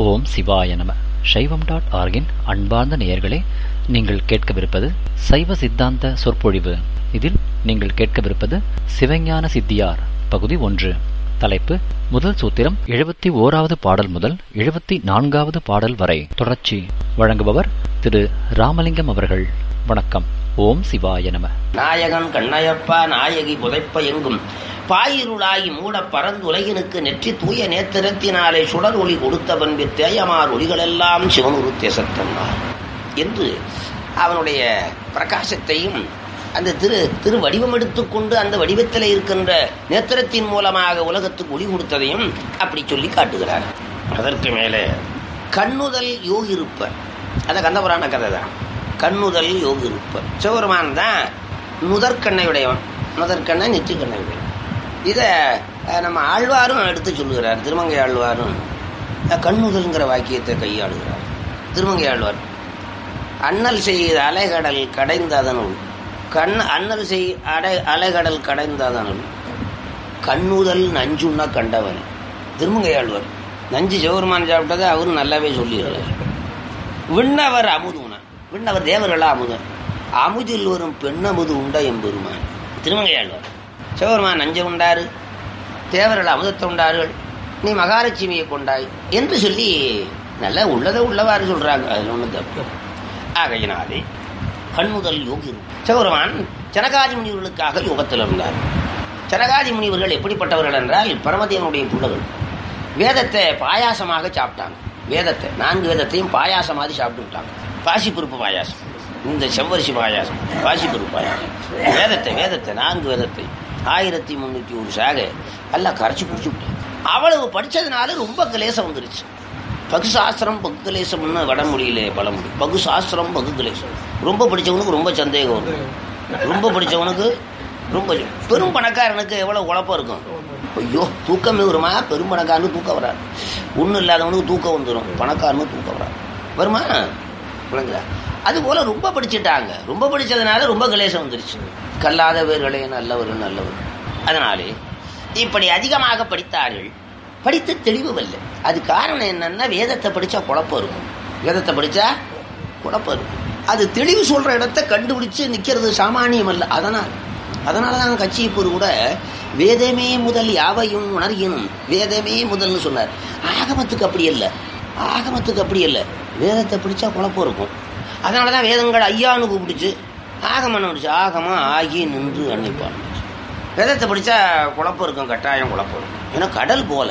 ஓம் சிவாய நம சைவம் டாட் ஆர்கின் அன்பார்ந்த நேயர்களே நீங்கள் கேட்கவிருப்பது சைவ சித்தாந்த சொற்பொழிவு இதில் நீங்கள் கேட்கவிருப்பது சிவஞான சித்தியார் பகுதி ஒன்று தலைப்பு முதல் சூத்திரம் எழுபத்தி ஓராவது பாடல் முதல் எழுபத்தி நான்காவது பாடல் வரை தொடர்ச்சி வழங்குபவர் திரு ராமலிங்கம் அவர்கள் வணக்கம் ஓம் சிவாய நம நாயகன் கண்ணயப்பா நாயகி புதைப்ப எங்கும் பாயிருளாகி மூடப் பரந்துலகினுக்கு நெற்றி தூய நேத்திரத்தினாலே சுடர் ஒளி கொடுத்தவன் தேயமார் ஒளிகளெல்லாம் சிவனுருத்தே சத்தன்னார் என்று அவனுடைய பிரகாசத்தையும் அந்த திரு திரு வடிவம் எடுத்துக்கொண்டு அந்த வடிவத்தில் இருக்கின்ற நேத்திரத்தின் மூலமாக உலகத்துக்கு ஒளி கொடுத்ததையும் அப்படி சொல்லி காட்டுகிறார் அதற்கு மேலே கண்ணுதல் யோகிருப்ப அத கந்தபுராண கதை தான் கண்ணுதல் யோகிருப்ப சிவபெருமான் தான் நுதற்கண்ணை உடையவன் நுதற்கண்ணை நெற்றிக்கண்ணை உடையவன் இதை நம்ம ஆழ்வாரும் எடுத்து சொல்லுகிறார் திருமங்கை ஆழ்வாரும் கண்ணுதல்ங்கிற வாக்கியத்தை கையாளுகிறார் திருமங்கை ஆழ்வார் அண்ணல் செய்த அலைகடல் கடைந்த அதனுள் கண் அண்ணல் செய் அடை அலைகடல் கடைந்த அதனுள் கண்ணுதல் நஞ்சுண்ண கண்டவன் திருமங்கை ஆழ்வார் நஞ்சு சிவபெருமான் சாப்பிட்டதை அவரும் நல்லாவே சொல்லிடுறார் விண்ணவர் அமுதுன விண்ணவர் தேவர்களா அமுதன் அமுதில் வரும் பெண்ணமுது உண்ட எம்பெருமான் திருமங்கையாழ்வார் சிவபெருமான் நஞ்சை உண்டாரு தேவர்கள் அமுதத்தை உண்டார்கள் நீ மகாலட்சுமியை கொண்டாய் என்று சொல்லி நல்லா உள்ளதை உள்ளவாறு சொல்றாங்க அதில் ஒன்றும் தப்பு ஆகையினாலே கண்முதல் யோகி சிவபெருமான் ஜனகாதி முனிவர்களுக்காக யோகத்தில் இருந்தார் ஜனகாதி முனிவர்கள் எப்படிப்பட்டவர்கள் என்றால் பரமதேவனுடைய பிள்ளைகள் வேதத்தை பாயாசமாக சாப்பிட்டாங்க வேதத்தை நான்கு வேதத்தையும் பாயாசம் மாதிரி சாப்பிட்டு விட்டாங்க பாசிப்பருப்பு பாயாசம் இந்த செவ்வரிசி பாயாசம் பாசிப்பருப்பு பாயாசம் வேதத்தை வேதத்தை நான்கு வேதத்தை ஆயிரத்தி முன்னூற்றி ஒரு சாகை எல்லாம் கரைச்சி குடிச்சு விட்டாங்க அவ்வளவு படித்ததுனால ரொம்ப கிளேசம் வந்துருச்சு பகு சாஸ்திரம் பகு கிளேசம்னு வடமொழியிலே பழமொழி பகு சாஸ்திரம் பகு கிளேசம் ரொம்ப படித்தவனுக்கு ரொம்ப சந்தேகம் வரும் ரொம்ப படித்தவனுக்கு ரொம்ப பெரும் பணக்காரனுக்கு எவ்வளோ குழப்பம் இருக்கும் ஐயோ தூக்கம் வருமா பெரும் பணக்காரனுக்கு தூக்கம் வராது ஒன்றும் இல்லாதவனுக்கு தூக்கம் வந்துடும் பணக்காரனுக்கு தூக்கம் வராது வருமா விளங்குதா அது போல ரொம்ப படிச்சுட்டாங்க ரொம்ப படிச்சதுனால ரொம்ப கிளேசம் வந்துருச்சு கல்லாத பேர்களே நல்லவர் நல்லவர் அதனாலே இப்படி அதிகமாக படித்தார்கள் படித்து தெளிவதில்லை அது காரணம் என்னன்னா வேதத்தை படிச்சா குழப்பம் இருக்கும் வேதத்தை படிச்சா குழப்பம் இருக்கும் அது தெளிவு சொல்ற இடத்த கண்டுபிடிச்சு நிக்கிறது சாமானியம் அல்ல அதனால் அதனால தான் கட்சியப்பூர் கூட வேதமே முதல் யாவையும் உணர்கினும் வேதமே முதல்னு சொன்னார் ஆகமத்துக்கு அப்படி இல்லை ஆகமத்துக்கு அப்படி இல்லை வேதத்தை பிடிச்சா குழப்பம் இருக்கும் அதனால தான் வேதங்கள் ஐயான்னு கூப்பிடுச்சு ஆகமம் பிடிச்சு ஆகமம் ஆகி நின்று அன்னைப்பான் வேதத்தை படித்தா குழப்பம் இருக்கும் கட்டாயம் குழப்பம் இருக்கும் ஏன்னா கடல் போல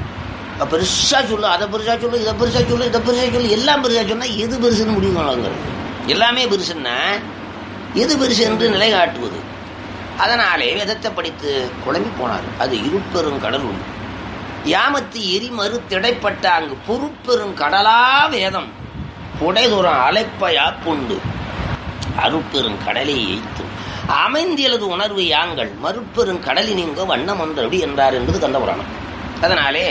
பெருசாக சொல்லு அதை பெருசாக சொல்லு இதை பெருசாக சொல்லு இதை பெருசாக சொல்லு எல்லாம் பெருசாக சொன்னால் எது பெருசுன்னு முடிவு வழங்குறது எல்லாமே பெருசுன்னா எது பெருசு என்று நிலை காட்டுவது அதனாலே வேதத்தை படித்து குழம்பி போனார் அது இருப்பெரும் கடல் உண்டு யாமத்து எரிமறு திடைப்பட்ட அங்கு பொறுப்பெரும் கடலா வேதம் புடைதூரம் அழைப்ப யாப்புண்டு அருப்பெரும் கடலை எய்த்து அமைந்தியலது உணர்வு யாங்கள் மறுப்பெரும் கடலில் நீங்க வண்ணம் ஒன்றபடி என்றார் என்பது கந்தபுராணம் அதனாலே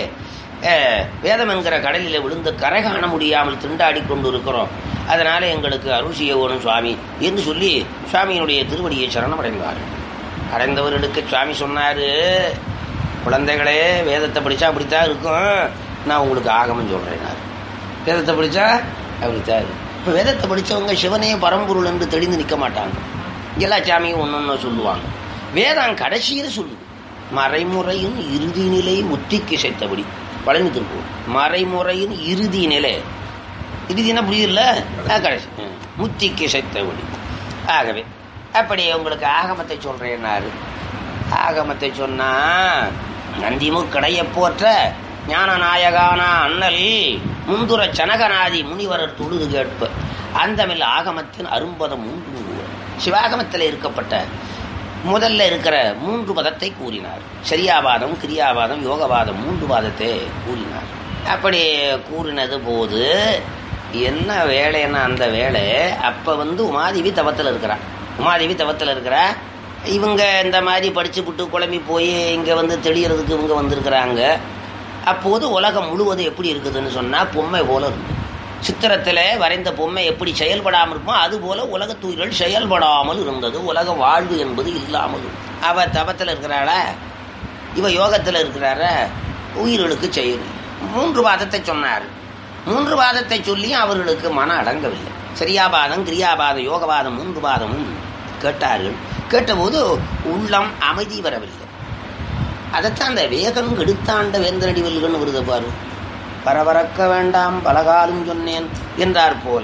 வேதம் என்கிற கடலில் விழுந்து கரை காண முடியாமல் திண்டாடி கொண்டு இருக்கிறோம் அதனால எங்களுக்கு அருள் செய்ய வேணும் சுவாமி என்று சொல்லி சுவாமியினுடைய திருவடியை சரணம் அடைந்தார் அடைந்தவர்களுக்கு சுவாமி சொன்னாரு குழந்தைகளே வேதத்தை படித்தா அப்படித்தான் இருக்கும் நான் உங்களுக்கு ஆகமம் சொல்கிறேன் வேதத்தை படித்தா அப்படித்தான் இப்போ வேதத்தை படித்தவங்க சிவனே பரம்பொருள் என்று தெளிந்து நிற்க மாட்டாங்க எல்லா சாமியும் ஒன்று ஒன்று சொல்லுவாங்க வேதம் கடைசியில் சொல்லுது மறைமுறையின் இறுதி நிலை முத்திக்கு சேர்த்தபடி பழனி திருப்பூர் மறைமுறையின் இறுதி நிலை இறுதினா புரியுதுல்ல கடைசி முத்திக்கு சேர்த்தபடி ஆகவே அப்படி உங்களுக்கு ஆகமத்தை சொல்றேன்னாரு ஆகமத்தை சொன்னா நந்திமு கடைய போற்ற ஞான நாயகான அண்ணல் முந்துர சனகநாதி முனிவரர் தொழுது கேட்ப அந்தமில் ஆகமத்தின் அரும்பதம் மூன்று சிவாகமத்தில் இருக்கப்பட்ட முதல்ல இருக்கிற மூன்று பதத்தை கூறினார் சரியாபாதம் கிரியாபாதம் யோகவாதம் மூன்று பாதத்தை கூறினார் அப்படி கூறினது போது என்ன வேலைன்னா அந்த வேலை அப்போ வந்து உமாதேவி தவத்தில் இருக்கிறான் உமாதேவி தவத்தில் இருக்கிறா இவங்க இந்த மாதிரி படிச்சு விட்டு குழம்பி போய் இங்கே வந்து தெளியறதுக்கு இவங்க வந்திருக்கிறாங்க அப்போது உலகம் முழுவதும் எப்படி இருக்குதுன்னு சொன்னால் பொம்மை போல இருக்கு சித்திரத்தில் வரைந்த பொம்மை எப்படி செயல்படாமல் இருக்குமோ அதுபோல உலகத்துயிர்கள் செயல்படாமல் இருந்தது உலக வாழ்வு என்பது இல்லாமல் அவ தவத்தில் இருக்கிறாளா இவ யோகத்தில் இருக்கிறார உயிர்களுக்கு செயல் மூன்று வாதத்தை சொன்னார் மூன்று பாதத்தை சொல்லியும் அவர்களுக்கு மன அடங்கவில்லை சரியாபாதம் கிரியாபாதம் யோகபாதம் மூன்று பாதமும் கேட்டார்கள் கேட்டபோது உள்ளம் அமைதி வரவில்லை அதைத்தான் அந்த வேகம் எடுத்தாண்ட வேந்தனடி வெல்கன்னு வருது பாரு பரபரக்க வேண்டாம் பலகாலும் சொன்னேன் என்றார் போல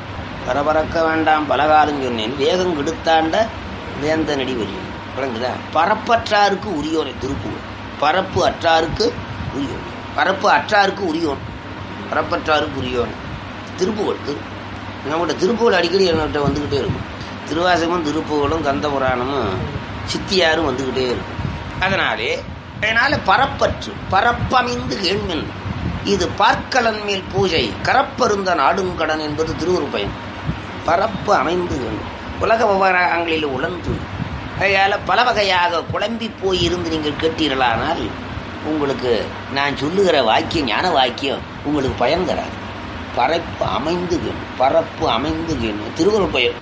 பரபரக்க வேண்டாம் பலகாலும் சொன்னேன் வேகம் கெடுத்தாண்ட வேந்தனடி வெல்லும் விளங்குதா பரப்பற்றாருக்கு உரியோனை திருப்பூர் பரப்பு அற்றாருக்கு உரியோன் பரப்பு அற்றாருக்கு உரியோன் பரப்பற்றாருக்கு உரியோன் திருப்புகழ் திரு நம்மகிட்ட திருப்புகழ் அடிக்கடி என்கிட்ட வந்துக்கிட்டே இருக்கும் திருவாசகமும் திருப்புகழும் கந்த புராணமும் சித்தியாரும் வந்துக்கிட்டே இருக்கும் அதனாலே அதனால பரப்பற்று பரப்பமைந்து கேள்மின் இது பார்க்கலன் மேல் பூஜை கரப்பருந்த நாடுங்கடன் என்பது திருவுருப்பயன் பரப்பு அமைந்து வேண்டும் உலக விவகாரங்களில் உழந்து அதனால் பல வகையாக குழம்பி போய் இருந்து நீங்கள் கேட்டீர்களானால் உங்களுக்கு நான் சொல்லுகிற வாக்கியம் ஞான வாக்கியம் உங்களுக்கு பயன் தராது பரப்பு அமைந்து வேணும் பரப்பு அமைந்து வேணும் திருவுருப்பயன்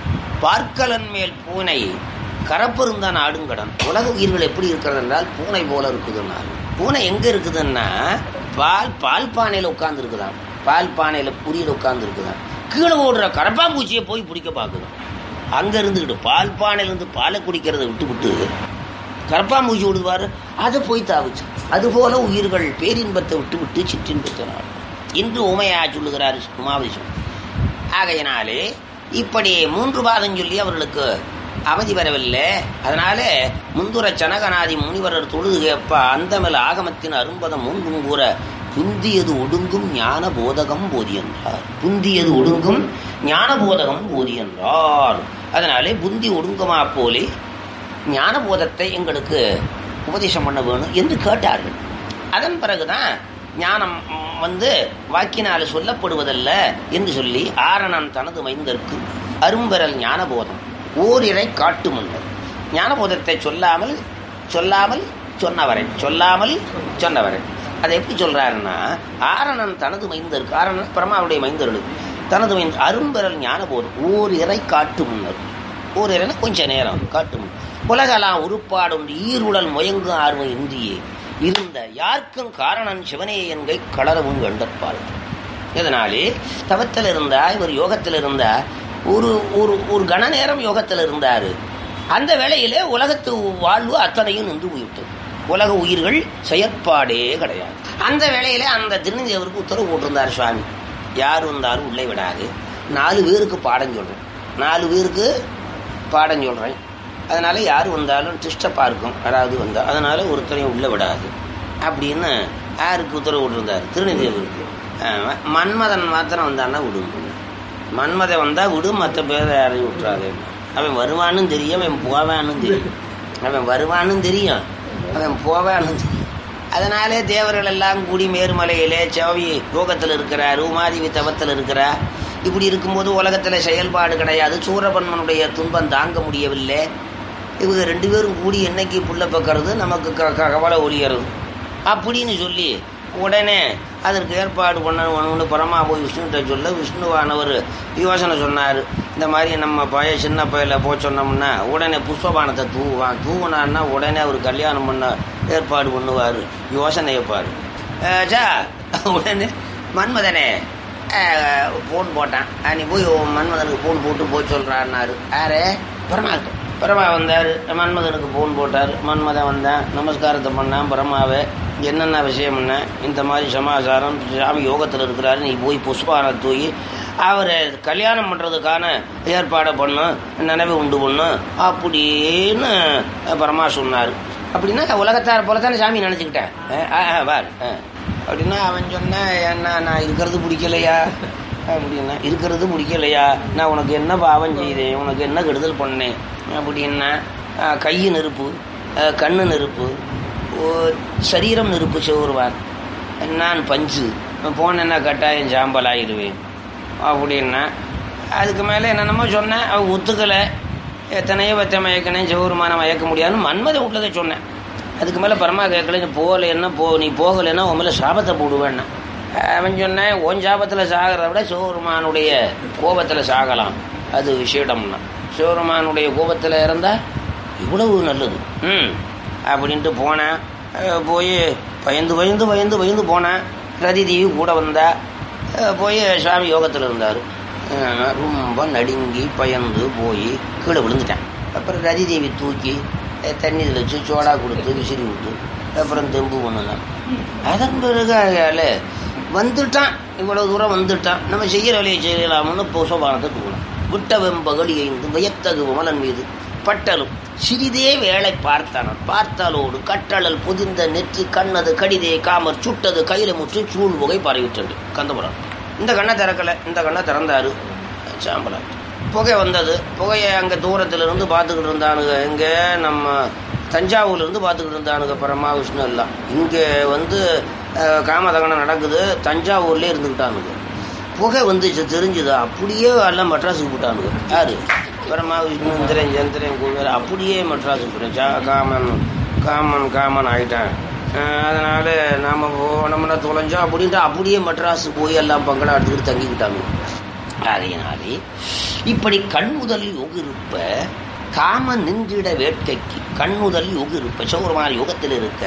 பார்க்கலன் மேல் பூனை கரப்பருந்தான் ஆடுங்கடன் உலக உயிர்கள் எப்படி இருக்கிறது என்றால் பூனை போல இருக்குதுன்னா பூனை எங்க இருக்குதுன்னா பால் பால் பானையில உட்கார்ந்து இருக்குதான் பால் பானையில புரியில உட்கார்ந்து இருக்குதான் கீழே ஓடுற கரப்பாம்பூச்சியை போய் பிடிக்க பார்க்குதான் அங்க இருந்துக்கிட்டு பால் பானையில இருந்து பாலை குடிக்கிறத விட்டு விட்டு கரப்பாம்பூச்சி விடுவாரு அதை போய் தாவிச்சு அதுபோல உயிர்கள் பேரின்பத்தை விட்டு விட்டு சிற்றின்பத்தை நாடும் இன்று உமையா சொல்லுகிறார் உமாவிஷம் ஆகையினாலே இப்படி மூன்று பாதம் சொல்லி அவர்களுக்கு அவதி வரவில்லை அதனால முந்துர சனகநாதி முனிவரர் தொழுது கேட்ப அந்தமில் ஆகமத்தின் அரும்பதம் மூன்றும் கூற புந்தியது ஒடுங்கும் ஞான போதகம் போதி என்றார் புந்தியது ஒடுங்கும் ஞான போதகம் போதி என்றார் அதனாலே புந்தி ஒடுங்குமா போலே ஞான போதத்தை எங்களுக்கு உபதேசம் பண்ண வேணும் என்று கேட்டார்கள் அதன் பிறகுதான் ஞானம் வந்து வாக்கினால் சொல்லப்படுவதல்ல என்று சொல்லி ஆரணன் தனது மைந்தற்கு அரும்பெறல் ஞானபோதம் ஓரிரை காட்டு முன்னர் ஞானபோதத்தை சொல்லாமல் சொல்லாமல் சொன்னவரை சொல்லாமல் சொன்னவரை அதை எப்படி சொல்றாருன்னா ஆரணன் தனது மைந்தருக்கு ஆரணன் பிரமாவுடைய மைந்தர்களுக்கு தனது மைந்த அரும்பெறல் ஞானபோதம் ஓர் இறை காட்டு முன்னர் ஓர் இறைனா கொஞ்ச நேரம் காட்டு முன்னர் உலகலாம் உருப்பாடும் ஈருடல் முயங்கும் ஆர்வம் இன்றியே இருந்த யாருக்கும் காரணன் சிவனே என்கை களரவும் கண்டற்பால் இதனாலே தவத்தில் இருந்தா இவர் யோகத்தில் இருந்தா ஒரு ஒரு ஒரு கன நேரம் யோகத்தில் இருந்தாரு அந்த வேளையிலே உலகத்து வாழ்வு அத்தனையும் நின்று போய்விட்டது உலக உயிர்கள் செயற்பாடே கிடையாது அந்த வேளையிலே அந்த திருநெல்வேலியவருக்கு உத்தரவு போட்டிருந்தார் சுவாமி யார் வந்தாலும் உள்ளே விடாது நாலு பேருக்கு பாடம் சொல்றேன் நாலு பேருக்கு பாடம் சொல்றேன் அதனால யார் வந்தாலும் டிஸ்டர்பாக இருக்கும் யாராவது வந்தா அதனால ஒருத்தரையும் உள்ள விடாது அப்படின்னு யாருக்கு உத்தரவு விட்டுருந்தார் திருநெல்வேலியவருக்கு மன்மதன் மாத்திரம் வந்தான்னா விடும் மன்மதன் வந்தா விடு மற்ற பேரை யாரையும் விட்டுறாது அவன் வருவான்னு தெரியும் அவன் போவான்னு தெரியும் அவன் வருவான்னு தெரியும் அவன் போவான்னு தெரியும் அதனாலே தேவர்கள் எல்லாம் கூடி மேருமலையிலே செவி யோகத்தில் இருக்கிறார் உமாதேவி தவத்தில் இருக்கிறார் இப்படி இருக்கும்போது உலகத்தில் செயல்பாடு கிடையாது சூரபன்மனுடைய துன்பம் தாங்க முடியவில்லை இவங்க ரெண்டு பேரும் கூடி என்னைக்கு புள்ள பக்கிறது நமக்கு க க- கவலை ஒழியறது அப்படின்னு சொல்லி உடனே அதற்கு ஏற்பாடு பண்ணணும்னு பரமா போய் விஷ்ணுகிட்ட சொல்ல விஷ்ணுவானவர் யோசனை சொன்னார் இந்த மாதிரி நம்ம பய சின்ன பையில போ சொன்னோம்னா உடனே புஷ்பபானத்தை தூவான் தூவுனான்னா உடனே அவர் கல்யாணம் பண்ண ஏற்பாடு பண்ணுவார் யோசனையை பாரு அஹ் சா உடனே மன்மதனே ஃபோன் போட்டான் அஹ் நீ போய் உன் மன்மதனுக்கு ஃபோன் போட்டு போய் சொல்கிறான்னாரு யாரு பரமாத்மா பரமா வந்தார் மன்மதனுக்கு ஃபோன் போட்டார் மன்மதன் வந்தேன் நமஸ்காரத்தை பண்ணான் பரமாவை என்னென்ன விஷயம்னா இந்த மாதிரி சமாச்சாரம் சாமி யோகத்தில் இருக்கிறாரு நீ போய் புஷ்பான தூக்கி அவரை கல்யாணம் பண்ணுறதுக்கான ஏற்பாடை பண்ணு நினைவு உண்டு பண்ணு அப்படின்னு பரமா சொன்னார் அப்படின்னா உலகத்தார் போல தானே சாமி நினச்சிக்கிட்டேன் வார் அப்படின்னா அவன் சொன்னேன் என்ன நான் இருக்கிறது பிடிக்கலையா அப்படின்னா இருக்கிறது பிடிக்கலையா நான் உனக்கு என்ன பாவம் செய்தேன் உனக்கு என்ன கெடுதல் பண்ணேன் அப்படின்னா அஹ், கை நெருப்பு அஹ், கண்ணு நெருப்பு ஓ, சரீரம் நெருப்பு சிவருவார் நான் பஞ்சு போனேன்னா கட்டாயம் சாம்பல் ஆயிடுவேன் அப்படின்னா அதுக்கு மேலே என்னென்னமோ சொன்னேன் அவன் ஒத்துக்கலை எத்தனையோ பத்த மயக்கினேன் சிவருமான மயக்க முடியாதுன்னு மன்மதை விட்டதை சொன்னேன் அதுக்கு மேலே பரமா கேட்கல நீ போகலைன்னா போ நீ போகலைன்னா உன் மேலே சாபத்தை போடுவேன்னா அவன் சொன்னேன் உன் சாபத்தில் சாகிறத விட சிவருமானுடைய கோபத்தில் சாகலாம் அது விஷயம்னா சிவருமானுடைய கோபத்தில் இருந்தால் இவ்வளவு நல்லது ம் அப்படின்ட்டு போனேன் அஹ் போய் பயந்து பயந்து பயந்து பயந்து போனேன் ரதி தேவி கூட வந்தா அஹ் போய் சுவாமி யோகத்தில் இருந்தார் ரொம்ப நடுங்கி பயந்து போய் கீழே விழுந்துட்டேன் அப்புறம் ரதி தேவி தூக்கி அஹ் தண்ணி இதில் வச்சு சோடா கொடுத்து விசிறி விட்டு அப்புறம் தெம்பு பண்ணுனான் அதன் பிறகு அயால வந்துட்டான் இவ்வளவு தூரம் வந்துட்டான் நம்ம செய்கிற வேலையை செய்யலாம்னு புசபானத்தை தூங்கலாம் விட்ட வெம்பகல் எய்ந்து வியத்தகு விமலன் மீது பட்டலும் சிறிதே வேலை பார்த்தானான் பார்த்தாலோடு கட்டழல் புதிந்த நெற்றி கண்ணது கடிதே காமர் சுட்டது கையில முற்று சூழ் புகை பரவிட்டது கந்தபுரம் இந்த கண்ணை திறக்கல இந்த கண்ணை திறந்தாரு சாம்பலா புகை வந்தது புகையை அங்கே தூரத்துல இருந்து பார்த்துக்கிட்டு இருந்தானுங்க எங்கே நம்ம தஞ்சாவூர்ல இருந்து பார்த்துக்கிட்டு இருந்தானுங்க பரமா விஷ்ணு எல்லாம் இங்கே வந்து அஹ், காமதகனம் நடக்குது தஞ்சாவூர்லேயே இருந்துக்கிட்டானுங்க புகை வந்துச்சு தெரிஞ்சுது அப்படியே எல்லாம் மெட்ராஸுக்கு போட்டானுங்க யாரு பரமா விஷ்ணு இந்திரன் சந்திரன் குபேர் அப்படியே மெட்ராஸுக்கு போயிட்டேன் சா- காமன் காமன் காமன் ஆயிட்டான் அஹ், அதனால நாம போனோம்னா தொலைஞ்சோம் அப்படின்ட்டு அப்படியே மெட்ராஸ் போய் எல்லாம் பங்களா எடுத்துக்கிட்டு தங்கிக்கிட்டாங்க ஆகையினாலே இப்படி கண்முதல் யோகிருப்ப காமன் நின்றிட வேட்கைக்கு கண்முதல் யோகிருப்ப சௌரமான யோகத்தில் இருக்க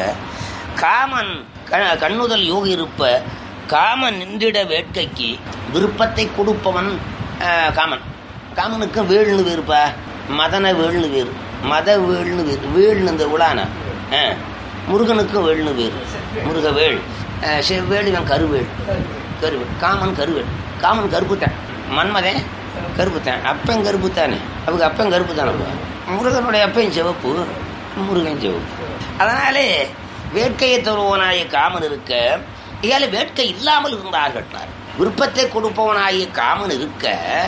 காமன் க- கண்ணுதல் யோகி இருப்ப காமன் நின்றிட வேட்கைக்கு விருப்பத்தை கொடுப்பவன் ஆஹ், காமன் காமனுக்கு வேள்னு வேறுப்பா மதன வேள்னு வேறு மத வேள்னு வேறு வேள்னு இந்த உலான ஆஹ், முருகனுக்கும் வேள்னு வேறு முருக வேள் ஆஹ், செவ்வேள் இவன் கருவேள் கருவேள் காமன் கருவேள் காமன் கருப்புத்தான் மன்மதன் கருப்புத்தான் அப்பன் கருப்புத்தானே அவங்க அப்பன் கருப்பு தானே முருகனுடைய அப்பன் சிவப்பு முருகன் சிவப்பு அதனாலே வேட்கையை தருவனாய காமன் இருக்க இயால வேட்கை இல்லாமல் இருந்தார்கள் விருப்பத்தை கொடுப்பவனாய காமன் இருக்க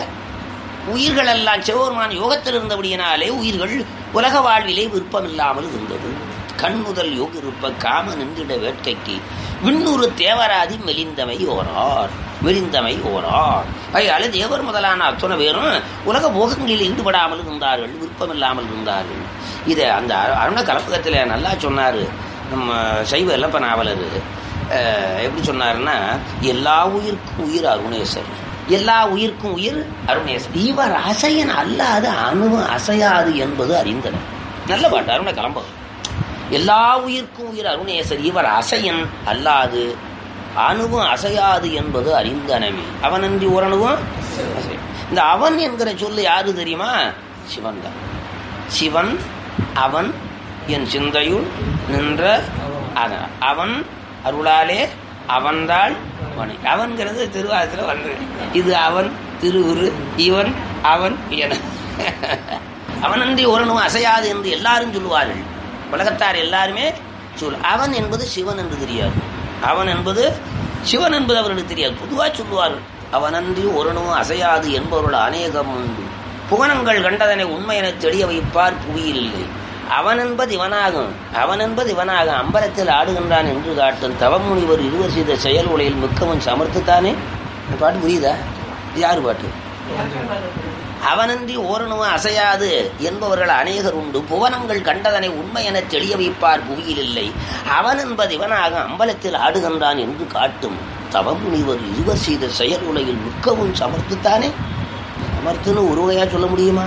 உயிர்கள் எல்லாம் சிவபெருமான் யோகத்தில் இருந்தபடியினாலே உயிர்கள் உலக வாழ்விலே விருப்பம் இல்லாமல் இருந்தது கண் முதல் யோக இருப்ப காம நின்றிட வேட்கைக்கு விண்ணூறு தேவராதி மெலிந்தமை ஓரார் மெலிந்தமை ஓரார் அயால தேவர் முதலான அத்தனை பேரும் உலக போகங்களில் ஈடுபடாமல் இருந்தார்கள் விருப்பம் இல்லாமல் இருந்தார்கள் இதை அந்த அரு- அருண கலப்பகத்தில் நல்லா சொன்னாரு நம்ம சைவ இலப்ப நாவலர் அஹ், எப்படி சொன்னாருன்னா எல்லா உயிர்க்கும் உயிர் அருணேசர் எல்லா உயிர்க்கும் உயிர் அருணேசர் இவர் அசையன் அல்லாது அணுவும் அசையாது என்பது அறிந்தனர் நல்ல பாட்டு அருண கிளம்பும் எல்லா உயிர்க்கும் உயிர் அருணேசர் இவர் அசையன் அல்லாது அணுவும் அசையாது என்பது அறிந்தனமே அவனன்றி ஓரணுவும் அசையும். இந்த அவன் என்கிற சொல்லு யாரு தெரியுமா சிவன் தான் சிவன் அவன் என் சிந்தையுள் நின்ற அதனால் அவன் அருளாலே அவன்தாள் வணி அவன்கிறது திருவாரத்தில் வந்து இது அவன் திருவுரு இவன் அவன் என அவனன்றி ஒருனும் அசையாது என்று எல்லாரும் சொல்லுவார்கள் உலகத்தார் எல்லாருமே சொல் அவன் என்பது சிவன் என்று தெரியாது அவன் என்பது சிவன் என்பது அவர்களுக்கு தெரியாது பொதுவாக சொல்லுவார்கள் அவனன்றி ஒருனும் அசையாது என்பவர்கள் அநேகம் உண்டு புவனங்கள் கண்டதனை உண்மை என தெளிய வைப்பார் புவியில் இல்லை அவன் என்பது இவனாகும் அவன் என்பது இவனாகும் அம்பலத்தில் ஆடுகின்றான் என்று காட்டும் தவமுனிவர் இருவர் செய்த செயல் உலையில் மிக்கவன் சமர்த்துத்தானே இந்த பாட்டு புரியுதா இது யாரு பாட்டு அவனன்றி ஓரணுவும் அசையாது என்பவர்கள் அநேகர் உண்டு புவனங்கள் கண்டதனை உண்மை என தெளிய வைப்பார் புவியில் இல்லை அவன் என்பது இவனாக அம்பலத்தில் ஆடுகின்றான் என்று காட்டும் தவமுனிவர் இருவர் செய்த செயல் உலகில் மிக்கவும் சமர்த்துத்தானே சமர்த்துன்னு ஒரு வகையா சொல்ல முடியுமா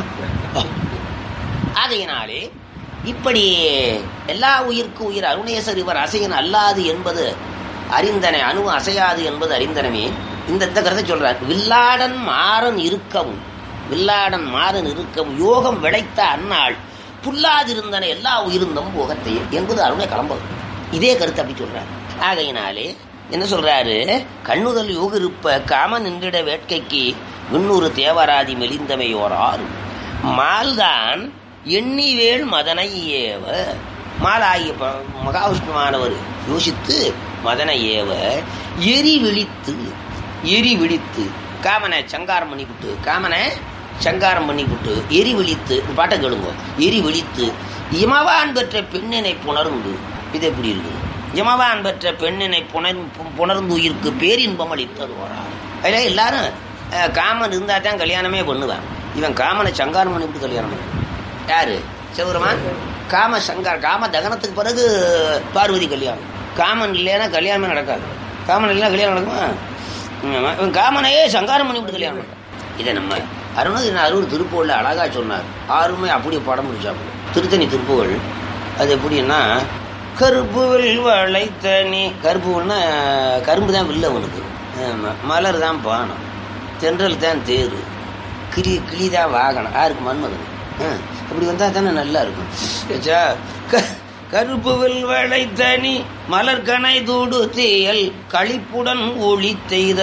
ஆகையினாலே இப்படி எல்லா உயிர்க்கும் உயிர் அருணேசர் இவர் அசையன் அல்லாது என்பது அறிந்தனை அணு அசையாது என்பது அறிந்தனமே இந்த இந்த கருத்தை சொல்றார் வில்லாடன் மாறன் இருக்கவும் வில்லாடன் மாறன் இருக்கவும் யோகம் விளைத்த அந்நாள் புல்லாதிருந்தன எல்லா உயிருந்தம் போகத்தையும் என்பது அருணை கிளம்பது இதே கருத்து அப்படி சொல்றார் ஆகையினாலே என்ன சொல்றாரு கண்ணுதல் யோக இருப்ப காம நின்றிட வேட்கைக்கு விண்ணூறு தேவராதி மெலிந்தமையோரார் மால்தான் எண்ணிவேள் மதனை ஏவ மாலாகிய ப- மகாவிஷ்ணுவானவர் யோசித்து மதனை ஏவ எரி விழித்து எரி விழித்து காமனை சங்காரம் பண்ணிவிட்டு காமனை சங்காரம் பண்ணிவிட்டு எரி விழித்து இந்த பாட்டை கேளுங்க எரி விழித்து இமவான் பெற்ற பெண்ணினை புணர்ந்து இது எப்படி இருக்குது இமவான் பெற்ற பெண்ணினை புணர் புணர்ந்து உயிருக்கு பேரின்பம் அளித்தது வரார் அதில் எல்லாரும் அஹ், காமன் இருந்தால் தான் கல்யாணமே பண்ணுவேன் இவன் காமனை சங்காரம் பண்ணிவிட்டு கல்யாணம் பண்ண யாரு சிவருமான் காம சங்கார் காம தகனத்துக்கு பிறகு பார்வதி கல்யாணம் காமன் இல்லைன்னா கல்யாணமே நடக்காது காமன் இல்லைன்னா கல்யாணம் நடக்குமா ஆமா. இவன் காமனையே சங்காரம் பண்ணிவிட்டு கல்யாணம் பண்றான் இதை நம்ம அருணகிரி அருள் திருப்பூர்ல அழகா சொன்னார் ஆறுமே அப்படியே படம் முடிச்சாப்புல திருத்தணி திருப்புகழ் அது எப்படின்னா கருப்பு வில் வளைத்தனி கருப்பு வில்னா கரும்பு தான் வில்ல அவனுக்கு ஆமா, மலர் தான் பானம் தென்றல் தான் தேரு கிளி கிளி தான் வாகனம் யாருக்கு மன்மதன் ஆ, அப்படி வந்தா தானே நல்லா இருக்கும் ஏச்சா, க- கருப்பு வெள்வளை தனி மலர் கனை தூடு தேயல் களிப்புடன் ஒளி செய்த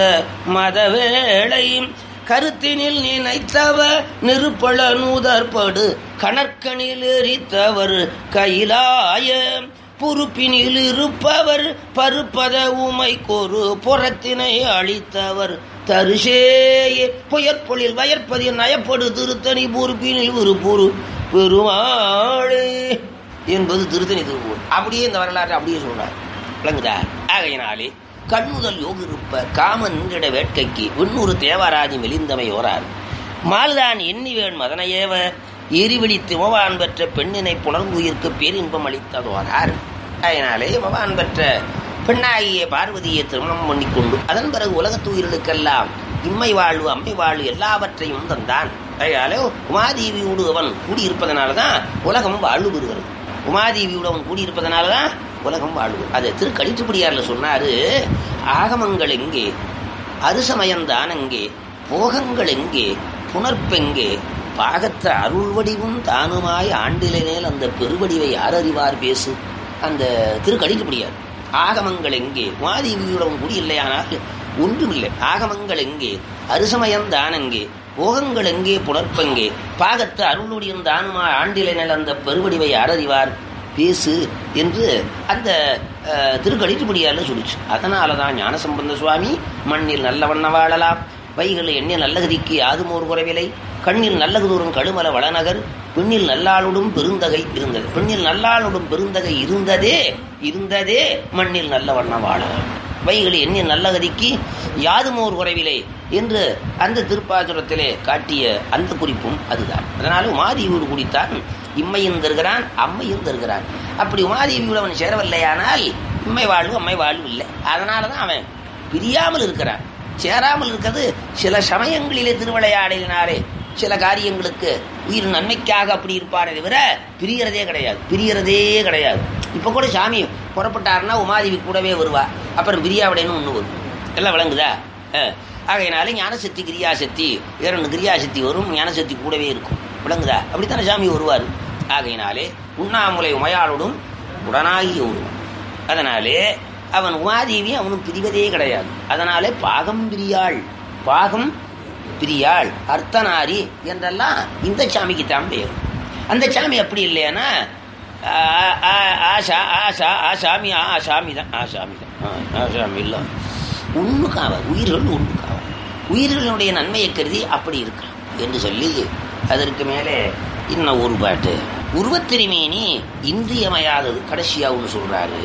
மதவேளை கருத்தினில் நினைத்தவ நெருப்பள நூதற்படு கணற்கனில் எரித்தவர் கையிலாய பொறுப்பினில் இருப்பவர் பருப்பத உமை கோரு புறத்தினை அளித்தவர் தருஷேயே புயற்பொழில் வயற்பதி நயப்படு திருத்தணி பொறுப்பினில் ஒரு பொறு பெருமாளே என்பது திருத்தணி திருப்பூர் அப்படியே இந்த வரலாற்றை அப்படியே சொல்றார் விளங்குதா ஆகையினாலே கண்முதல் யோகிருப்ப காமன் என்கிற வேட்கைக்கு விண்ணூறு தேவராஜி மெலிந்தமை ஓரார் மால்தான் எண்ணிவேன் மதனையேவ எரிவெளி திமவான் பெற்ற பெண்ணினை புலங்குயிர்க்கு பேரின்பம் அளித்ததோரார் அதனாலே மவான் பெற்ற பெண்ணாகிய பார்வதியை திருமணம் பண்ணிக்கொண்டு அதன் பிறகு உலகத்து உயிர்களுக்கெல்லாம் இம்மை வாழ்வு அம்மை வாழ்வு எல்லாவற்றையும் தந்தான் அதனாலே உமாதேவியோடு அவன் கூடியிருப்பதனால தான் உலகம் வாழ்வு பெறுகிறது உமாதேவியோடு அவன் கூடியிருப்பதனால தான் உலகம் வாழ்வு அது திரு கழிச்சுப்படியாரில் சொன்னாரு ஆகமங்கள் எங்கே அருசமயந்தான் எங்கே போகங்கள் எங்கே புணர்ப்பெங்கே பாகத்த அருள் வடிவும் தானுமாய் ஆண்டிலேனேல் அந்த பெருவடிவை யார் அறிவார் பேசு அந்த திருக்கடிக்கப்படியார் ஆகமங்கள் எங்கே உமாதேவியுடன் குடியில்லையானால் ஒன்றுமில்லை ஆகமங்கள் எங்கே அருசமயந்தான் எங்கே போகங்கள் எங்கே புணர்ப்பெங்கே பாகத்து அருளுடையும் தானுமா ஆண்டிலேனேல் அந்த பெருவடிவை யார் அறிவார் பேசு என்று அந்த அஹ், திருக்கடிட்டுப்படியாரில் சொல்லிச்சு அதனால தான் ஞானசம்பந்த சுவாமி மண்ணில் நல்ல வண்ண வாழலாம் வைகள் எண்ணில் நல்லகதிக்கு யாதுமோர் குறைவில்லை கண்ணில் நல்லகுதூரும் கழுமல வளநகர் பெண்ணில் நல்லாளுடும் பெருந்தகை இருந்தது பெண்ணில் நல்லாளுடும் பெருந்தகை இருந்ததே இருந்ததே மண்ணில் நல்ல வண்ண வாழலாம் வைகள் எண்ணில் நல்லகதிக்கு யாதுமோர் குறைவில்லை என்று அந்த திருப்பாசுரத்திலே காட்டிய அந்த குறிப்பும் அதுதான் அதனால உமாதேவியோடு கூடித்தான் இம்மையும் தருகிறான் அம்மையும் தருகிறான் அப்படி உமாதேவியோடு அவன் சேரவில்லையானால் இம்மை வாழ்வு அம்மை வாழ்வு இல்லை அதனால தான் அவன் பிரியாமல் இருக்கிறான் சேராமல் இருக்கிறது சில சமயங்களிலே திருவிளையாடலினாலே சில காரியங்களுக்கு உயிர் நன்மைக்காக அப்படி இருப்பாரே தவிர பிரியறதே கிடையாது பிரியறதே கிடையாது இப்போ கூட சாமி புறப்பட்டாருன்னா உமாதேவி கூடவே வருவா அப்புறம் பிரியாவிடைன்னு ஒன்று வரும் எல்லாம் விளங்குதா அஹ். ஆகையினால ஞானசக்தி கிரியாசக்தி இரண்டு கிரியாசக்தி வரும் ஞானசக்தி கூடவே இருக்கும் விளங்குதா அப்படித்தானே சாமி வருவார் ஆகையினாலே உண்ணாமுலை உமையாளோடும் உடனாகி வருவான் அதனாலே அவன் உமாதேவி அவனும் பிரிவதே கிடையாது அதனாலே பாகம் பிரியாள் பாகம் பிரியாள் அர்த்தநாரி என்றெல்லாம் இந்த சாமிக்கு தான் பெயர் அந்த சாமி அப்படி இல்லையானா ஆ- ஆ- ஆஷா ஆஷா ஆசாமி ஆ சாமி தான் ஆ சாமி தான் ஆ, ஆ சாமி இல்லை உண்ணுக்காவ உயிர்கள் உண்ணுக்காவ உயிர்களுடைய நன்மையை கருதி அப்படி இருக்கலாம் என்று சொல்லி அதற்கு மேலே இன்னும் ஒரு பாட்டு உருவத்திருமேனி இன்றியமையாதது கடைசியா ஒன்று சொல்றாரு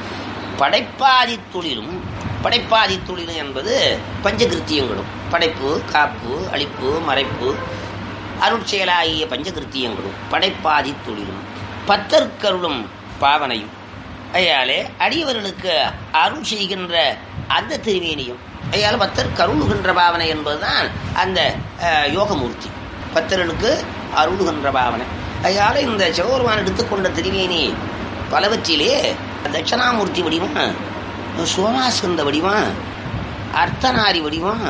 படைப்பாதி தொழிலும் படைப்பாதி தொழிலும் என்பது பஞ்சகிருத்தியங்களும் படைப்பு காப்பு அழிப்பு மறைப்பு அருட்செயலாகிய பஞ்சகிருத்தியங்களும் படைப்பாதி தொழிலும் பத்தற்கருளும் பாவனையும் ஐயாலே அடியவர்களுக்கு அருள் செய்கின்ற அந்த திருவேணியும் ஐயால பத்தர் கருளுகின்ற பாவனை என்பதுதான் அந்த அஹ், யோகமூர்த்தி பத்தர்களுக்கு அருளுகின்ற பாவனை ஐயால இந்த சிவபெருமான் எடுத்துக்கொண்ட திருவேணி பலவற்றிலே தட்சணாமூர்த்தி வடிவம் சோமாஸ்கந்த வடிவம் அர்த்தநாரி வடிவம்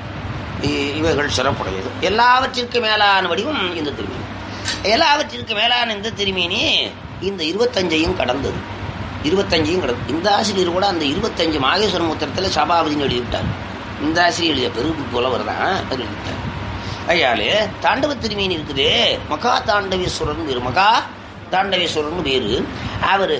இ- இவைகள் சிறப்புடையது எல்லாவற்றிற்கு மேலான வடிவம் இந்த திருமேனி எல்லாவற்றிற்கு மேலான இந்த திருமேனி இந்த இருபத்தஞ்சையும் கடந்தது இருபத்தஞ்சையும் கடந்தது இந்த ஆசிரியர் கூட அந்த இருபத்தஞ்சு மாகேஸ்வர மூத்திரத்தில் சபாபதினு எழுதிவிட்டார் இந்த ஆசிரியர் எழுதிய பெரு புலவர் தான் அது எழுதிவிட்டார் ஐயாலே தாண்டவ திருமேனி இருக்குது மகா தாண்டவேஸ்வரன் பேரு மகா தாண்டவேஸ்வரன் பேரு அவர்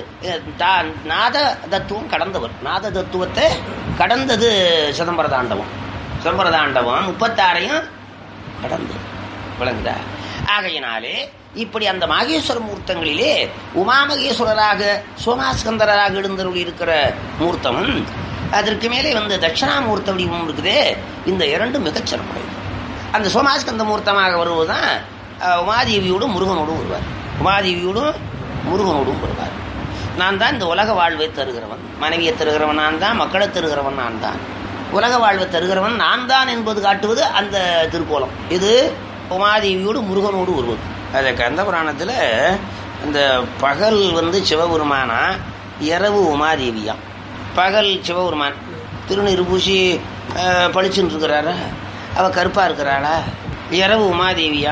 நாத தத்துவம் கடந்தவர் நாத தத்துவத்தை கடந்தது சிதம்பர தாண்டவம் சிதம்பர தாண்டவம் முப்பத்தாறையும் கடந்தது விளங்குதா ஆகையினாலே இப்படி அந்த மாகேஸ்வர மூர்த்தங்களிலே உமாமகேஸ்வரராக சோமாஸ்கந்தராக எழுந்தருள் இருக்கிற மூர்த்தமும் அதற்கு மேலே வந்து தட்சிணாமூர்த்த வடிவமும் இருக்குதே இந்த இரண்டும் மிகச்சிறப்புடையது அந்த சோமாஸ்கந்த மூர்த்தமாக வருவதுதான் அஹ், உமாதேவியோடும் முருகனோடும் வருவார் உமாதேவியோடும் முருகனோடும் வருவார் நான் தான் இந்த உலக வாழ்வை தருகிறவன் மனைவியை தருகிறவன் நான் தான் மக்களை தருகிறவன் நான் தான் உலக வாழ்வை தருகிறவன் நான் தான் என்பது காட்டுவது அந்த திருக்கோலம் இது உமாதேவியோடு முருகனோடு வருவது அது கந்த புராணத்தில் இந்த பகல் வந்து சிவபெருமானா இரவு உமாதேவியா பகல் சிவபெருமான் திருநீர் பூசி அஹ், பளிச்சுன்னு இருக்கிறாரா அவள் கருப்பாக இருக்கிறாளா இரவு உமாதேவியா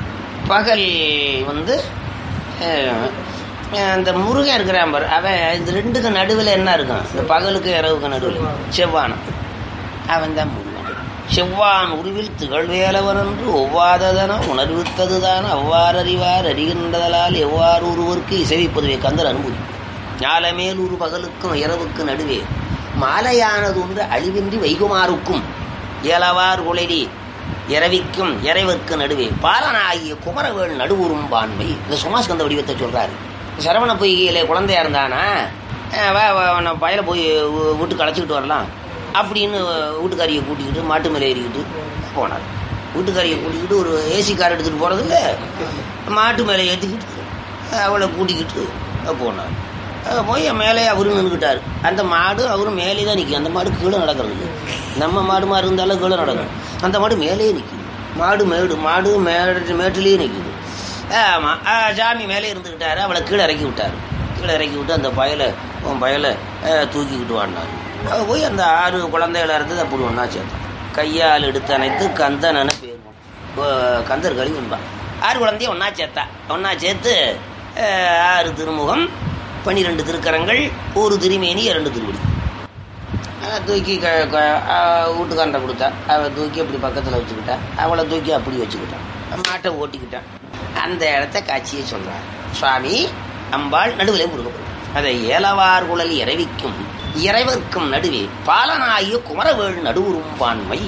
பகல் வந்து அஹ், அஹ், இந்த முருகன் இருக்கிறான் பாரு அவன் இந்த ரெண்டுக்கு நடுவில் என்ன இருக்கும் இந்த பகலுக்கு இரவுக்கு நடுவில் செவ்வானம் அவன் தான் முருகன் செவ்வான் உருவில் திகழ்வேலவன் என்று ஒவ்வாததன உணர்வித்ததுதான் அவ்வாறறிவார் அறிகின்றதலால் எவ்வாறு ஒருவருக்கு இசைவிப்பதுவே கந்தர் அனுபூதி ஞாலமேல் ஒரு பகலுக்கும் இரவுக்கு நடுவே மாலையானது ஒன்று அழிவின்றி வைகுமாருக்கும் ஏலவார் உளடி இரவிக்கும் இறைவர்க்கு நடுவே பாலனாகிய குமரவேள் நடுவுறும் பான்மை இந்த சுமாஸ்கந்த வடிவத்தை சொல்றாரு சரவண பொய்கையிலே குழந்தையா இருந்தானா அஹ் வா வா, நம்ம பயல போய் வீ- வீட்டுக்கு அழைச்சிக்கிட்டு வரலாம் அப்படின்னு வீட்டுக்காரியை கூட்டிக்கிட்டு மாட்டு மேலே ஏறிக்கிட்டு போனார் வீட்டுக்காரியை கூட்டிக்கிட்டு ஒரு ஏசி கார் எடுத்துகிட்டு போகிறது இல்லை மாட்டு மேலே ஏற்றிக்கிட்டு அவளை கூட்டிக்கிட்டு போனார் அஹ் போய் மேலே அவரும் நின்றுக்கிட்டார் அந்த மாடு அவரும் மேலே தான் நிற்கும் அந்த மாடு கீழே நடக்கிறது இல்லை நம்ம மாடு மாதிரி இருந்தாலும் கீழே நடக்கும் அந்த மாடு மேலேயே நிற்குது மாடு மேடு மாடு மேடு மேட்டுலேயே நிற்குது ஆமாம் சாமி மேலே இருந்துக்கிட்டாரு அவளை கீழே இறக்கி விட்டார் கீழே இறக்கி விட்டு அந்த பயலை உன் பயலை அஹ், தூக்கிக்கிட்டு வாண்டார் அவ போய் அந்த ஆறு குழந்தைகள இருந்தது அப்படி ஒன்றா சேர்த்தான் கையால் எடுத்து அணைத்து கந்தனன்னு பேர் போட்டான். கந்தர் கழி உண்பான் ஆறு குழந்தைய ஒன்றா சேர்த்தா ஒன்றா சேர்த்து அஹ், ஆறு திருமுகம் பன்னிரெண்டு திருக்கரங்கள் ஒரு திருமேனி இரண்டு திருவடி அஹ், தூக்கி க க அஹ், வீட்டுக்காரன்ட்ட கொடுத்தா அவள் தூக்கி அப்படி பக்கத்தில் வச்சுக்கிட்டா அவளை தூக்கி அப்படி வச்சுக்கிட்டான் மாட்டை ஓட்டிக்கிட்டான் அந்த இடத்த காட்சியை சொல்றார் சுவாமி அம்பாள் நடுவில் முருகப்படும் அதை ஏலவார் குழல் இறைவிக்கும் இறைவர்க்கும் நடுவே பாலனாகிய குமரவேள் நடுவுறும் பான்மை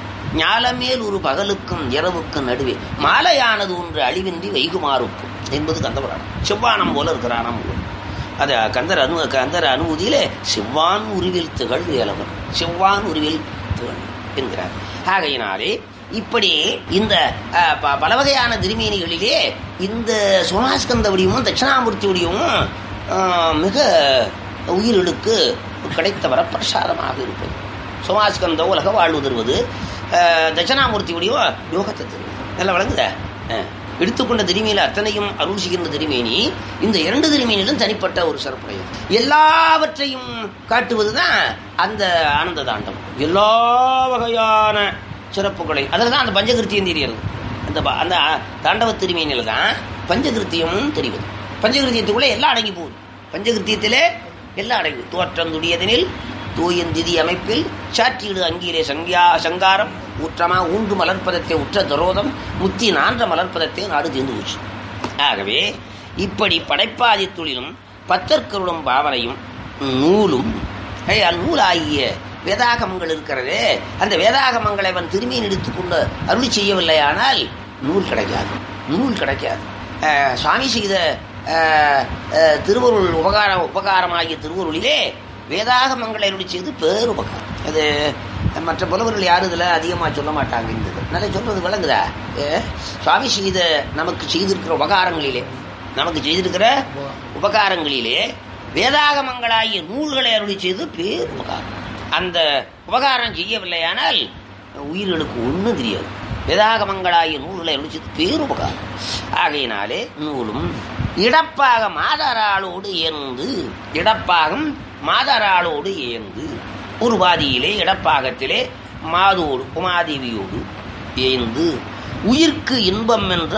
ஞாலமேல் ஒரு பகலுக்கும் இரவுக்கும் நடுவே மாலையானது ஒன்று அழிவின்றி வைகுமாறுக்கும் என்பது கந்தபுராணம் செவ்வானம் போல இருக்கிறானாம் முருகன் அது கந்தர் அனு கந்தர் அனுமதியிலே செவ்வான் உருவில் திகழ் வேலவன் செவ்வான் உருவில் திகழ் என்கிறார் ஆகையினாலே இப்படி இந்த அஹ், ப- பல வகையான திருமேனிகளிலே இந்த சோமாஸ்கந்த வடிவமும் தட்சிணாமூர்த்தி வடிவமும் அஹ், மிக உயிர்களுக்கு கிடைத்த வரப்பிரசாதமாக இருப்பது சோமாஸ்கந்தம் உலக வாழ்வு தருவது அஹ், தட்சிணாமூர்த்தி வடிவம் யோகத்தை தருவது நல்லா வழங்குதா அஹ். எடுத்துக்கொண்ட திருமேனியில் அத்தனையும் அருள் செய்கின்ற திருமேனி இந்த இரண்டு திருமேனிலும் தனிப்பட்ட ஒரு சிறப்புடையது எல்லாவற்றையும் காட்டுவதுதான் அந்த ஆனந்த தாண்டம் எல்லா வகையான சிறப்புகளை அதில் தான் அந்த பஞ்சகிருத்தியம் தெரிகிறது அந்த ப- அந்த தாண்டவ திருமேனியில் தான் பஞ்சகிருத்தியமும் தெரிவது பஞ்சகிருத்தியத்துக்குள்ளே எல்லாம் அடங்கி போகுது பஞ்சகிருத்தியத்திலே எல்லாம் அடங்கி தோற்றம் துடியதனில் தூயந்திதி அமைப்பில் சாற்றியிடு அங்கீரே சங்கியா சங்காரம் ஊற்றமா ஊன்று மலர்ப்பதத்தை உற்ற துரோதம் முத்தி நான்ற மலர்ப்பதத்தை நாடு தீர்ந்து போச்சு ஆகவே இப்படி படைப்பாதி தொழிலும் பத்தற்கருளும் பாவனையும் நூலும் ஆகையால் நூலாகிய வேதாகமங்கள் இருக்கிறதே அந்த வேதாகமங்களை அவன் திரும்பி எடுத்துக்கொண்டு அருளி செய்யவில்லையானால் நூல் கிடைக்காது நூல் கிடைக்காது அஹ், சுவாமி செய்த அஹ், அஹ், திருவருள் உபகாரம் உபகாரமாகிய திருவருளிலே வேதாகமங்களை அருளி செய்து பேருபகாரம் அது மற்ற புலவர்கள் யாரும் இதில் அதிகமாக சொல்ல மாட்டாங்க இந்த இது. நல்லா சொல்றது விளங்குதா அஹ், சுவாமி செய்த நமக்கு செய்திருக்கிற உபகாரங்களிலே நமக்கு செய்திருக்கிற உபகாரங்களிலே வேதாகமங்களாகிய நூல்களை அருளி செய்து பேர் உபகாரம் அந்த உபகாரம் செய்யவில்லையானால் உயிர்களுக்கு ஒன்றும் தெரியாது வேதாகமங்களாகிய நூல்களை அருளி செய்து பேர் உபகாரம் ஆகையினாலே நூலும் இடப்பாக மாதராளோடு ஏந்து இடப்பாகம் மாதராளோடு ஏந்து ஒரு பாதியிலே இடப்பாகத்திலே மாதோடு உமாதேவியோடு ஏந்து உயிர்க்கு இன்பம் என்று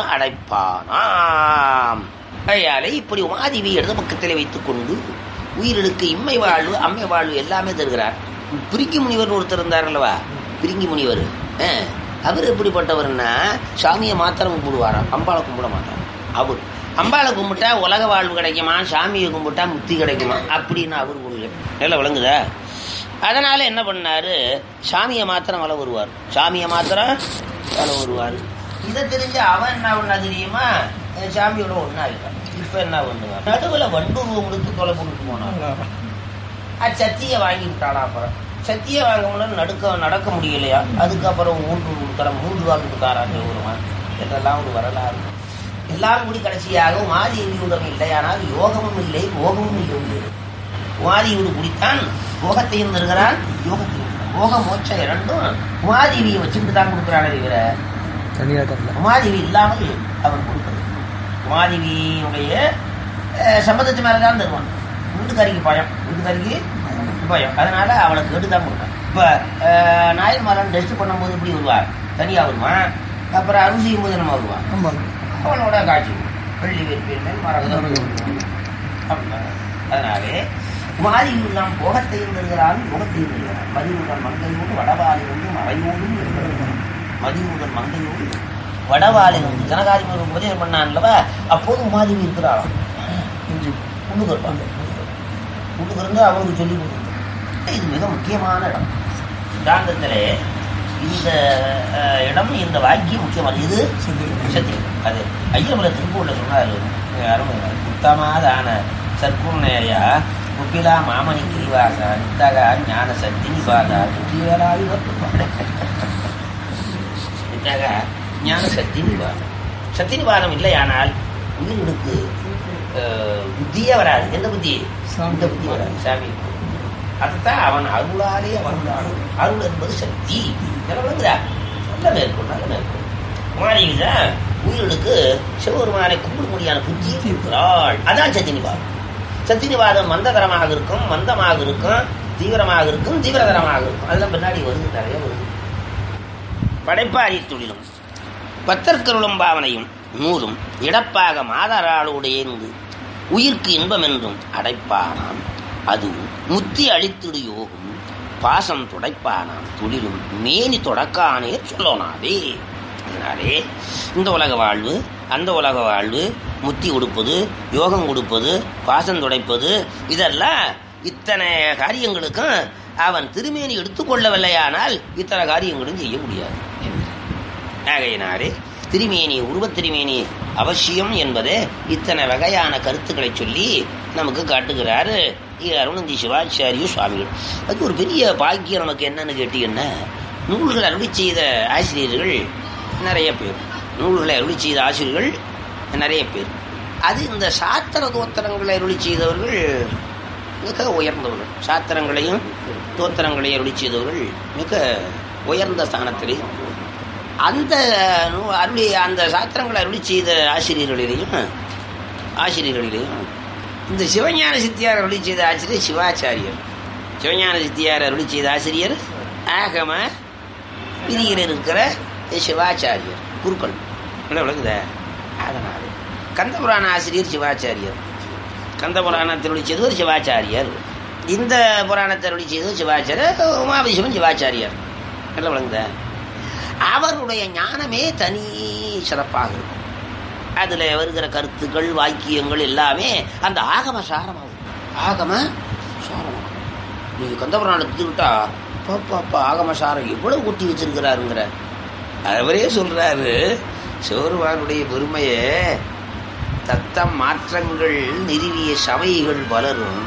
அழைப்பானாம் அதையாலே இப்படி உமாதேவி இடது பக்கத்திலே வைத்துக் கொண்டு உயிர்களுக்கு இம்மை வாழ்வு அம்மை வாழ்வு எல்லாமே தருகிறார் பிரிங்கி முனிவர் ஒருத்தர் இருந்தார் அல்லவா பிரிங்கி முனிவர் அஹ், அவர் எப்படிப்பட்டவர்னா சாமியை மாத்திரம் கும்பிடுவாராம் அம்பாளை கும்பிட மாட்டார் அவர் அம்பாளை கும்பிட்டா உலக வாழ்வு கிடைக்குமா சாமியை கும்பிட்டா முக்தி கிடைக்குமா அப்படின்னு அவர் கொள்கை நல்லா விளங்குதா அதனால என்ன பண்ணாரு சாமியை மாத்திரம் வள வருவார் சாமியை மாத்திரம் வள வருவார் இதை தெரிஞ்சு அவன் என்ன பண்ணா தெரியுமா அஹ் சாமியோட ஒன்னாயிட்டான் இப்ப என்ன பண்ணுவான் நடுவில் வண்டூர்வம் கொடுத்து கொலை பண்ணிட்டு போனான் அது சத்தியை வாங்கி விட்டாளா அப்புறம் சத்தியை வாங்க முடியல நடுக்க நடக்க முடியலையா அதுக்கப்புறம் மூன்று கொடுத்தாரா மூன்று கால் கொடுத்தாராங்க ஒருவன் இதெல்லாம் ஒரு வரலாறு எல்லாம் கூடி கடைசியாக உமாதேவியுடன் இல்லையானால் யோகமும் இல்லை போகமும் இல்லை உமாதேவியோடு குடித்தான் போகத்தையும் தருகிறான் யோகத்தையும் தருகிறான். போக மோட்சம் இரண்டும் உமாதேவியை வச்சுக்கிட்டு தான் கொடுக்குறானே தவிர தனியா தரல உமாதேவி இல்லாமல் அவன் கொடுக்கிறது உமாதேவியுடைய அஹ், சம்மதத்து மேலே தான் தருவான் வீட்டுக்காரிக்கு பயம் வீட்டுக்காரிக்கு பயம் அதனால அவளை கேட்டு தான் கொடுத்தான் இப்ப நாயன்மாரன் டெஸ்ட் பண்ணும்போது எப்படி வருவார் தனியா வருவான் அப்புறம் அருள் செய்யும் போது நம்ம வருவான் ஆமா அவனோட காட்சி வெள்ளி வெற்பின் மரகதம் அப்படின்னா, அதனாலே மாதிரியுள்ளாம் போகத்தையும் வருகிறான் முகத்தையும் வருகிறான் மதியுடன் மங்கையோடு வடவாளி வந்து மறையோடும் இருக்கிறான் மதியுடன் மங்கையோடு வடவாளி வந்து ஜனகாரி உபதேசம் பண்ணான்லவா அப்போது உமாதேவி இருக்கிறாளாம் உள்ளுக்கு இருப்பாங்க உள்ளுக்கு இருந்து அவனுக்கு சொல்லி கொடுக்குறது இது மிக முக்கியமான இடம் சித்தாந்தத்திலே இந்த அஹ், இடம் இந்த வாக்கியம் முக்கியமானது இது சத்தியம் அது ஐயமல திருப்பூர்ல சொன்னாரு அருமை உத்தமாதான சற்குணேயா குப்பிலா மாமணி கிரிவாசா நித்தகா ஞான சக்தி நிபாதா குட்டியலாய் நித்தகா ஞான சக்தி நிபாதம் சக்தி நிபாதம் இல்லையானால் உயிர்களுக்கு அஹ், புத்தியே வராது எந்த புத்தி இந்த புத்தி வராது சாமி அதுதான் அவன் அருளாலே அவன் அருள் அருள் என்பது சக்தி இதெல்லாம் விளங்குதா நல்ல மேற்கொள் நல்ல மேற்கொள் மாறிதான் உயிர்களுக்கு சிவபெருமானை கும்பிட முடியாத புத்தியை கொடுக்கிறாள் அதான் சத்தினிவாதம் சத்தினிவாதம் மந்ததரமாக இருக்கும் மந்தமாக இருக்கும் தீவிரமாக இருக்கும் தீவிரதரமாக இருக்கும் அதெல்லாம் பின்னாடி வருது நிறைய வருது படைப்பாரி தொழிலும் பத்தற்கருளும் பாவனையும் நூலும் இடப்பாக மாதராளோடு ஏந்து உயிர்க்கு இன்பம் என்றும் அடைப்பானாம் அதுவும் முத்தி அளித்திடு யோகும் பாசம் துடைப்பானாம் துளிரும் மேனி தொடக்கானே சொல்லோனாதே அதனாலே இந்த உலக வாழ்வு அந்த உலக வாழ்வு முத்தி கொடுப்பது யோகம் கொடுப்பது பாசம் துடைப்பது இதெல்லாம் இத்தனை காரியங்களுக்கும் அவன் திருமேனி எடுத்துக்கொள்ளவில்லையானால் இத்தனை காரியங்களும் செய்ய முடியாது ஆகையினாலே திருமேனி உருவத் திருமேனி அவசியம் என்பதே இத்தனை வகையான கருத்துக்களை சொல்லி நமக்கு காட்டுகிறாரு இ. அருணந்தி சிவாச்சாரிய சுவாமிகள் அது ஒரு பெரிய பாக்கியம் நமக்கு என்னன்னு கேட்டீங்கன்னா நூல்கள் அருளி செய்த ஆசிரியர்கள் நிறைய பேர் நூல்களை அருளி செய்த ஆசிரியர்கள் நிறைய பேர் அது இந்த சாத்திர தோத்திரங்களை அருளி செய்தவர்கள் மிக உயர்ந்தவர்கள் சாத்திரங்களையும் தோத்திரங்களையும் அருளி செய்தவர்கள் மிக உயர்ந்த ஸ்தானத்திலே அந்த நூ- அருளி அந்த சாத்திரங்களை அருளி செய்த ஆசிரியர்களிலேயும் ஆசிரியர்களிலேயும் இந்த சிவஞான சித்தியார் அருளி செய்த ஆசிரியர் சிவாச்சாரியர் சிவஞான சித்தியார் அருளி செய்த ஆசிரியர் ஆகம விதியில் இருக்கிற சிவாச்சாரியர் குருக்கள் இல்லை விளங்குதா அதனால கந்தபுராண ஆசிரியர் சிவாச்சாரியர் கந்த புராணத்தை அருளி செய்தவர் சிவாச்சாரியர் இந்த புராணத்தை அருளி செய்தவர் சிவாச்சாரியர் உமாபிஷவன் சிவாச்சாரியர் இல்லை விளங்குதா அவருடைய ஞானமே தனி சிறப்பாக இருக்கும் அதுல வருகிற கருத்துக்கள் வாக்கியங்கள் எல்லாமே அந்த ஆகம சாரமாகும் ஆகம சாரமாகும் நீங்க கந்தபுராணம் எடுத்துக்கிட்டா பாப்பா ஆகம சாரம் எவ்வளவு கூட்டி வச்சிருக்கிறாருங்கிற அவரே சொல்றாரு சிவருமானுடைய பெருமையை தத்தம் மாற்றங்கள் நிறுவிய சபைகள் பலரும்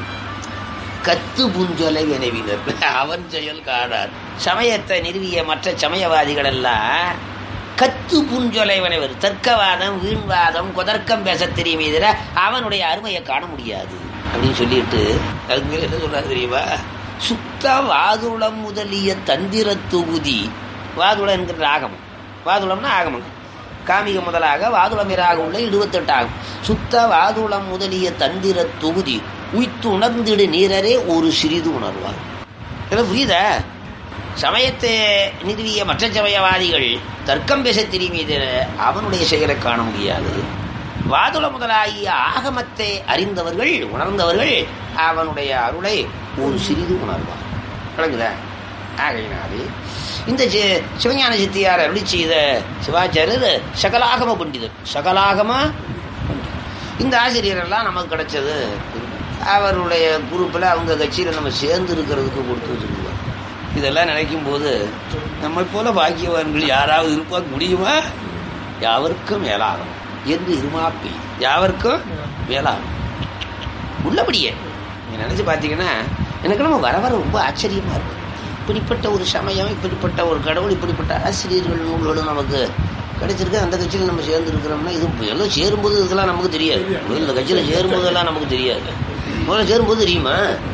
கத்து புஞ்சொலை வினவினர் அவன் செயல் காணார் சமயத்தை நிறுவிய மற்ற சமயவாதிகள் எல்லாம் கத்து புஞ்சொலை வினைவர் தர்க்கவாதம் வீண்வாதம் குதர்க்கம் பேச தெரியும் எதிர அவனுடைய அருமையை காண முடியாது அப்படின்னு சொல்லிட்டு அதுக்கு மேல என்ன சொல்றாரு தெரியுமா சுத்த வாதுளம் முதலிய தந்திர தொகுதி வாதுளம் என்கிற ஆகமம் வாதுளம்னா ஆகமம் காமிக முதலாக வாதுளமிராக உள்ள இருபத்தெட்டு ஆகும் சுத்த வாதுளம் முதலிய தந்திர தொகுதி உய்த்து உணர்ந்திடு நீரரே ஒரு சிறிது உணர்வார் இதெல்லாம் புரியுதா சமயத்தை நிறுவிய மற்ற சமயவாதிகள் தர்க்கம் பேச தெரியுமே அவனுடைய செயலை காண முடியாது வாதுள முதலாகிய ஆகமத்தை அறிந்தவர்கள் உணர்ந்தவர்கள் அவனுடைய அருளை ஒரு சிறிது உணர்வார் விளங்குதா ஆகையினாலே இந்த சி- சிவஞான சித்தியார் அருளி செய்த சிவாச்சாரியர் சகலாகம பண்டிதர் சகலாகம பண்டிதர். இந்த ஆசிரியர் எல்லாம் நமக்கு கிடைச்சது அவருடைய குரூப்பில் அவங்க கட்சியில் நம்ம சேர்ந்து இருக்கிறதுக்கு கொடுத்து வச்சிருக்குவார் இதெல்லாம் நினைக்கும் போது நம்மை போல பாக்கியவான்கள் யாராவது இருப்பாக்க முடியுமா யாவருக்கும் மேலாகும் என்று இருமாப்பி யாவருக்கும் மேலாகும் உள்ளபடியே நீங்க நினைச்சு பார்த்தீங்கன்னா எனக்கு நம்ம வர வர ரொம்ப ஆச்சரியமா இருக்கு இப்படிப்பட்ட ஒரு சமயம் இப்படிப்பட்ட ஒரு கடவுள் இப்படிப்பட்ட ஆசிரியர்கள் நூல்களும் நமக்கு கிடைச்சிருக்கு அந்த கட்சியில் நம்ம சேர்ந்து இருக்கிறோம்னா இது எல்லாம் சேரும்போது இதெல்லாம் நமக்கு தெரியாது முதல்ல இந்த கட்சியில் சேரும்போதெல்லாம் நமக்கு தெரியாது முதல்ல சேரும்போது தெரியுமா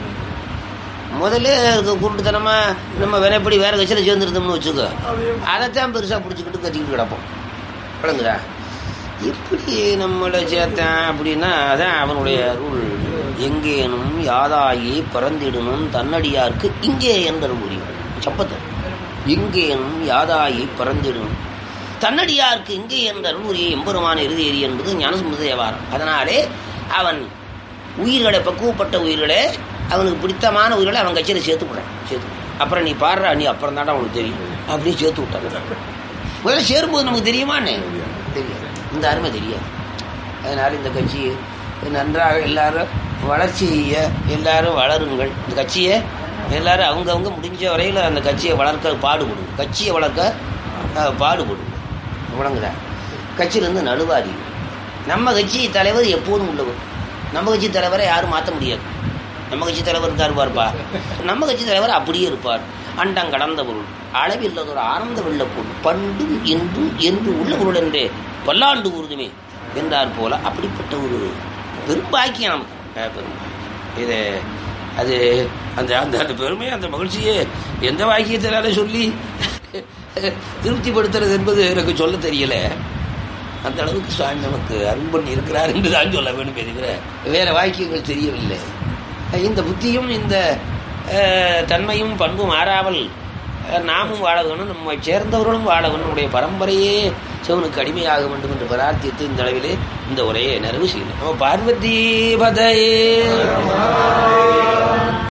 முதல்ல குருட்டுத்தனமா நம்ம வினைப்படி வேற கட்சியில் சேர்ந்துருந்தோம்னு வச்சுக்கோ அதைத்தான் பெருசாக பிடிச்சிக்கிட்டு கத்திக்கிட்டு கிடப்போம் விளங்குதா எப்படி நம்மளை சேர்த்தான் அப்படின்னா அதான் அவனுடைய அருள் எங்கேனும் யாதாகி பறந்திடணும் தன்னடியார்க்கு இங்கே என்பது முடியும் சப்பத்து எங்கேனும் யாதாயி பறந்திடும் தன்னடியாருக்கு இங்கே என்ற அருள்முறையை எம்பெருமான இறுதியறி என்பது ஞானசம்பந்த தேவாரம் அதனாலே அவன் உயிர்களை பக்குவப்பட்ட உயிர்களை அவனுக்கு பிடித்தமான உயிர்களை அவன் கட்சியில் சேர்த்து விடுறான் சேர்த்து அப்புறம் நீ பாடுறா நீ அப்புறம் தாண்டா அவனுக்கு தெரியும் அப்படின்னு சேர்த்து விட்டாங்க முதல்ல சேரும்போது நமக்கு தெரியுமாண்ணே தெரியாது இந்த அருமை தெரியாது அதனால இந்த கட்சி நன்றாக எல்லாரும் வளர்ச்சி செய்ய எல்லாரும் வளருங்கள் இந்த கட்சியை எல்லாரும் அவங்கவுங்க முடிஞ்ச வரையில் அந்த கட்சியை வளர்க்க பாடுபடும் கட்சியை வளர்க்க அஹ், பாடுபடும் விளங்குதா கட்சியிலேருந்து நடுவாரி நம்ம கட்சி தலைவர் எப்போதும் உள்ளவர் நம்ம கட்சி தலைவரை யாரும் மாற்ற முடியாது நம்ம கட்சி தலைவர் இருக்கார் பார்ப்பா நம்ம கட்சி தலைவர் அப்படியே இருப்பார் அண்டம் கடந்த பொருள் அளவில்லது ஒரு ஆனந்த வெள்ள பொருள் பண்டும் என்றும் என்று உள்ள பொருள் என்றே பல்லாண்டு உறுதுமே என்றார் போல அப்படிப்பட்ட ஒரு பெரும்பாக்கியம் நமக்கு அஹ் பெரும் இது அது அந்த அந்த அந்த பெருமை அந்த மகிழ்ச்சியே எந்த வாக்கியத்தினால சொல்லி திருப்திப்படுத்துறது என்பது எனக்கு சொல்ல தெரியல அந்த அளவுக்கு சுவாமி நமக்கு அருள் பண்ணி இருக்கிறார் என்று தான் சொல்ல வேண்டும் என்கிற வேற வாக்கியங்கள் தெரியவில்லை இந்த புத்தியும் இந்த அஹ், தன்மையும் பண்பும் மாறாமல் அஹ், நாமும் வாழ வேணும் நம்மை சேர்ந்தவர்களும் வாழ வேணும் நம்முடைய பரம்பரையே சிவனுக்கு அடிமையாக வேண்டும் என்று பிரார்த்தித்து இந்த அளவிலே இந்த உரையை நிறைவு செய்யணும் பார்வதி பதையே